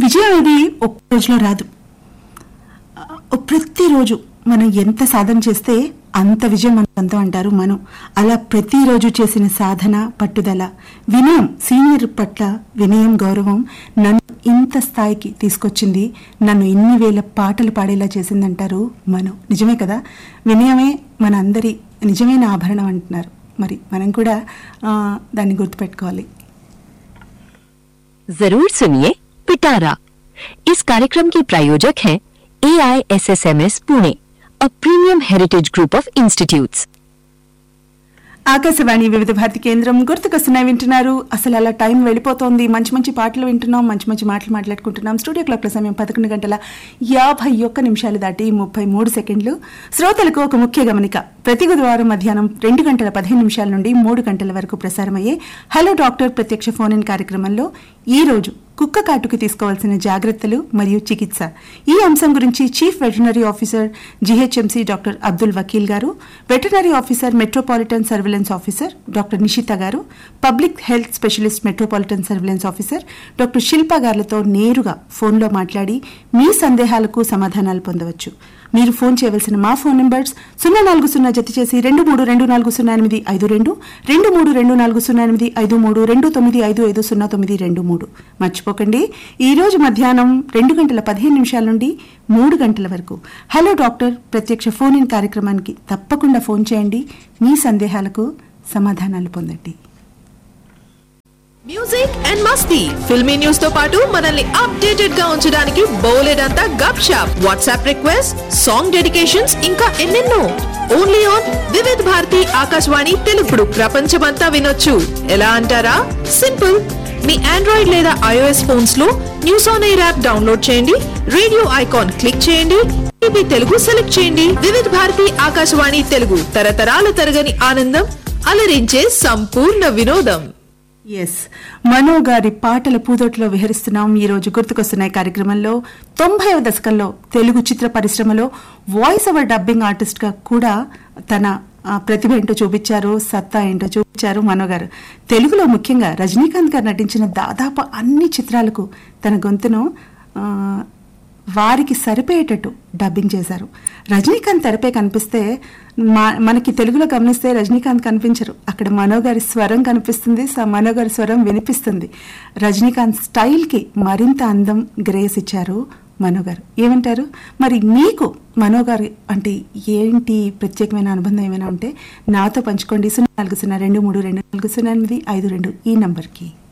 విజయం అనేది ఒక్క రోజులో రాదు ఆ, ప్రతిరోజు మనం ఎంత సాధన చేస్తే అంత విజయం మన సొంతం అంటారు మనం అలా ప్రతిరోజు చేసిన సాధన పట్టుదల వినయం సీనియర్ పట్ల వినయం గౌరవం నన్ను ఇంత స్థాయికి తీసుకొచ్చింది నన్ను ఇన్ని వేల పాటలు పాడేలా చేసిందంటారు మనం నిజమే కదా వినయమే మన అందరి నిజమైన ఆభరణం అంటున్నారు మరి మనం కూడా ఆ, దాన్ని గుర్తుపెట్టుకోవాలి जरूर सुनिए पिटारा इस कार्यक्रम के प्रायोजक हैं A I S S M S Pune a premium heritage group of institutes Akashvani Vividh Bharati కేంద్రం గుర్తుకొస్తున్నాయి వింటున్నారు అసలు అలా టైం వెళ్ళిపోతోంది మంచి మంచి పాటలు వింటున్నాం మంచి మంచి మాటలు మాట్లాడుకుంటున్నాం స్టూడియో క్లాక్ల సమయం పదకొండు గంటల యాభై ఒక్క నిమిషాలు దాటి ముప్పై మూడు సెకండ్లు శ్రోతలకు ఒక ముఖ్య గమనిక ప్రతి బుధవారం మధ్యాహ్నం రెండు గంటల పదిహేను నిమిషాల నుండి మూడు గంటల వరకు ప్రసారమయ్యే హలో డాక్టర్ ప్రత్యక్ష ఫోన్ ఇన్ కార్యక్రమంలో ఈ రోజు కుక్క కాటుకు తీసుకోవాల్సిన జాగ్రత్తలు మరియు చికిత్స ఈ అంశం గురించి chief veterinary officer GHMC doctor Abdul Vakil గారు veterinary officer metropolitan surveillance officer doctor Nishitha గారు public health specialist metropolitan surveillance officer doctor Shilpa గారులతో నేరుగా ఫోన్లో మాట్లాడి మీ సందేహాలకు సమాధానాలు పొందవచ్చు మీరు ఫోన్ చేయవలసిన మా ఫోన్ నంబర్స్ సున్నా నాలుగు సున్నా జత చేసి రెండు మూడు రెండు నాలుగు సున్నా ఎనిమిది ఐదు రెండు రెండు మూడు రెండు నాలుగు సున్నా ఎనిమిది ఐదు మూడు రెండు తొమ్మిది ఐదు ఐదు సున్నా తొమ్మిది రెండు మూడు మర్చిపోకండి ఈ రోజు మధ్యాహ్నం రెండు గంటల పదిహేను నిమిషాల నుండి మూడు గంటల వరకు హలో డాక్టర్ ప్రత్యక్ష ఫోన్ ఇన్ కార్యక్రమానికి తప్పకుండా ఫోన్ చేయండి మీ సందేహాలకు సమాధానాలు పొందండి మ్యూజిక్ అండ్ మస్తీ ఫిల్మీ న్యూస్ తో పాటు మనల్ని అప్డేటెడ్ గా ఉంచడానికి బోలెడంతా gupshup WhatsApp request song dedications ఇంకా ఎన్నెన్నో ఓన్లీ ఆన్ వివిధ్ భారతి ఆకాశవాణి తెలుగుడు ప్రపంచమంతా వినొచ్చు ఎలా అంటారా సింపుల్ మీ ఆండ్రాయిడ్ లేదా ఐఓఎస్ ఫోన్స్ లో news on air app download చేయండి రేడియో ఐకాన్ క్లిక్ చేయండి టీవీ తెలుగు సెలెక్ట్ చేయండి వివిధ భారతి ఆకాశవాణి తెలుగు తరతరాల తరగని ఆనందం అలరించే సంపూర్ణ వినోదం ఎస్ మనో గారి పాటల పూదోట్లో విహరిస్తున్నాం ఈ రోజు గుర్తుకొస్తున్నాయి కార్యక్రమంలో తొంభైవ దశకంలో తెలుగు చిత్ర పరిశ్రమలో వాయిస్ ఓవర్ డబ్బింగ్ ఆర్టిస్ట్ గా కూడా తన ఆ, ప్రతిభ ఏంటో చూపించారు సత్తా ఏంటో చూపించారు మనో గారు తెలుగులో ముఖ్యంగా రజనీకాంత్ గారు నటించిన దాదాపు అన్ని చిత్రాలకు తన గొంతును ఆ, వారికి సరిపోయేటట్టు డబ్బింగ్ చేశారు రజనీకాంత్ తెరపై కనిపిస్తే మా- మనకి తెలుగులో గమనిస్తే రజనీకాంత్ కనిపించరు అక్కడ మనో గారి స్వరం కనిపిస్తుంది స- మనో గారి స్వరం వినిపిస్తుంది రజనీకాంత్ స్టైల్కి మరింత అందం గ్రేస్ ఇచ్చారు మనో గారు ఏమంటారు మరి మీకు మనో గారు అంటే ఏంటి ప్రత్యేకమైన అనుబంధం ఏమైనా ఉంటే నాతో పంచుకోండి సున్నా నాలుగు సున్నా రెండు మూడు రెండు నాలుగు సున్నా ఎనిమిది ఐదు రెండు ఈ నంబర్కి